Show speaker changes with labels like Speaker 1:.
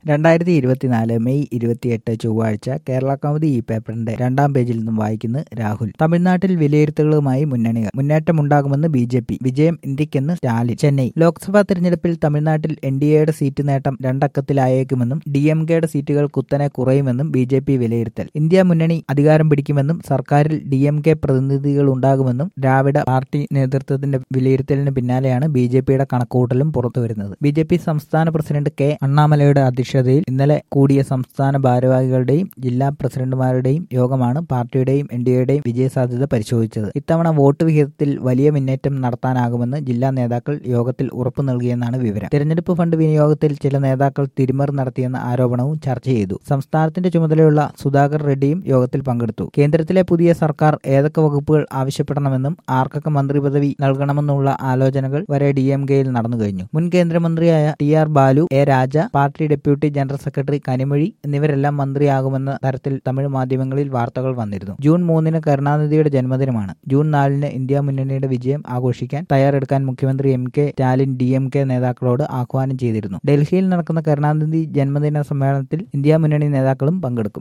Speaker 1: രണ്ടായിരത്തി ഇരുപത്തിനാല് മെയ് ഇരുപത്തിയെട്ട് ചൊവ്വാഴ്ച കേരള കൗമുദി ഈ പേപ്പറിന്റെ രണ്ടാം പേജിൽ നിന്നും വായിക്കുന്നു രാഹുൽ തമിഴ്നാട്ടിൽ വിലയിരുത്തലുകളുമായി മുന്നണികൾ മുന്നേറ്റമുണ്ടാകുമെന്ന് ബി ജെ പി വിജയം ഇന്ത്യക്കെന്ന് സ്റ്റാലിൻ ചെന്നൈ ലോക്സഭാ തെരഞ്ഞെടുപ്പിൽ തമിഴ്നാട്ടിൽ എൻ ഡി എയുടെ സീറ്റ് നേട്ടം രണ്ടക്കത്തിലായേക്കുമെന്നും ഡി എം കെയുടെ സീറ്റുകൾ കുത്തനെ കുറയുമെന്നും ബി ജെ പി വിലയിരുത്തൽ ഇന്ത്യ മുന്നണി അധികാരം പിടിക്കുമെന്നും സർക്കാരിൽ ഡി എം കെ പ്രതിനിധികൾ ഉണ്ടാകുമെന്നും ദ്രാവിഡ പാർട്ടി നേതൃത്വത്തിന്റെ വിലയിരുത്തലിന് പിന്നാലെയാണ് ബി ജെ പിയുടെ കണക്കുകൂട്ടലും പുറത്തുവരുന്നത് ബി ജെ പി സംസ്ഥാന പ്രസിഡന്റ് കെ അണ്ണാമലയുടെ അധ്യക്ഷതയിൽ ഇന്നലെ കൂടിയ സംസ്ഥാന ഭാരവാഹികളുടെയും ജില്ലാ പ്രസിഡന്റുമാരുടെയും യോഗമാണ് പാർട്ടിയുടെയും എൻ ഡി എയുടെയും വിജയസാധ്യത പരിശോധിച്ചത് ഇത്തവണ വോട്ട് വിഹിതത്തിൽ വലിയ മുന്നേറ്റം നടത്താനാകുമെന്ന് ജില്ലാ നേതാക്കൾ യോഗത്തിൽ ഉറപ്പു നൽകിയെന്നാണ് വിവരം തിരഞ്ഞെടുപ്പ് ഫണ്ട് വിനിയോഗത്തിൽ ചില നേതാക്കൾ തിരിമറി നടത്തിയെന്ന ആരോപണവും ചർച്ച ചെയ്തു സംസ്ഥാനത്തിന്റെ ചുമതലയുള്ള സുധാകർ റെഡ്ഡിയും യോഗത്തിൽ പങ്കെടുത്തു കേന്ദ്രത്തിലെ പുതിയ സർക്കാർ ഏതൊക്കെ വകുപ്പുകൾ ആവശ്യപ്പെടണമെന്നും ആർക്കൊക്കെ മന്ത്രി പദവി നൽകണമെന്നുള്ള ആലോചനകൾ വരെ ഡി എം കെയിൽ നടന്നു കഴിഞ്ഞു മുൻ കേന്ദ്രമന്ത്രിയായ T R Balu A Raja party deputy general secretary Kanimozhi എന്നിവരെല്ലാം മന്ത്രിയാകുമെന്ന തരത്തിൽ തമിഴ് മാധ്യമങ്ങളിൽ വാർത്തകൾ വന്നിരുന്നു ജൂൺ മൂന്നിന് കരുണാനിധിയുടെ ജന്മദിനമാണ് ജൂൺ നാലിന് ഇന്ത്യ മുന്നണിയുടെ വിജയം ആഘോഷിക്കാൻ തയ്യാറെടുക്കാൻ മുഖ്യമന്ത്രി M K Stalin D M K നേതാക്കളോട് ആഹ്വാനം ചെയ്തിരുന്നു ഡൽഹിയിൽ നടക്കുന്ന കരുണാനിധി ജന്മദിന സമ്മേളനത്തിൽ ഇന്ത്യ മുന്നണി നേതാക്കളും പങ്കെടുക്കും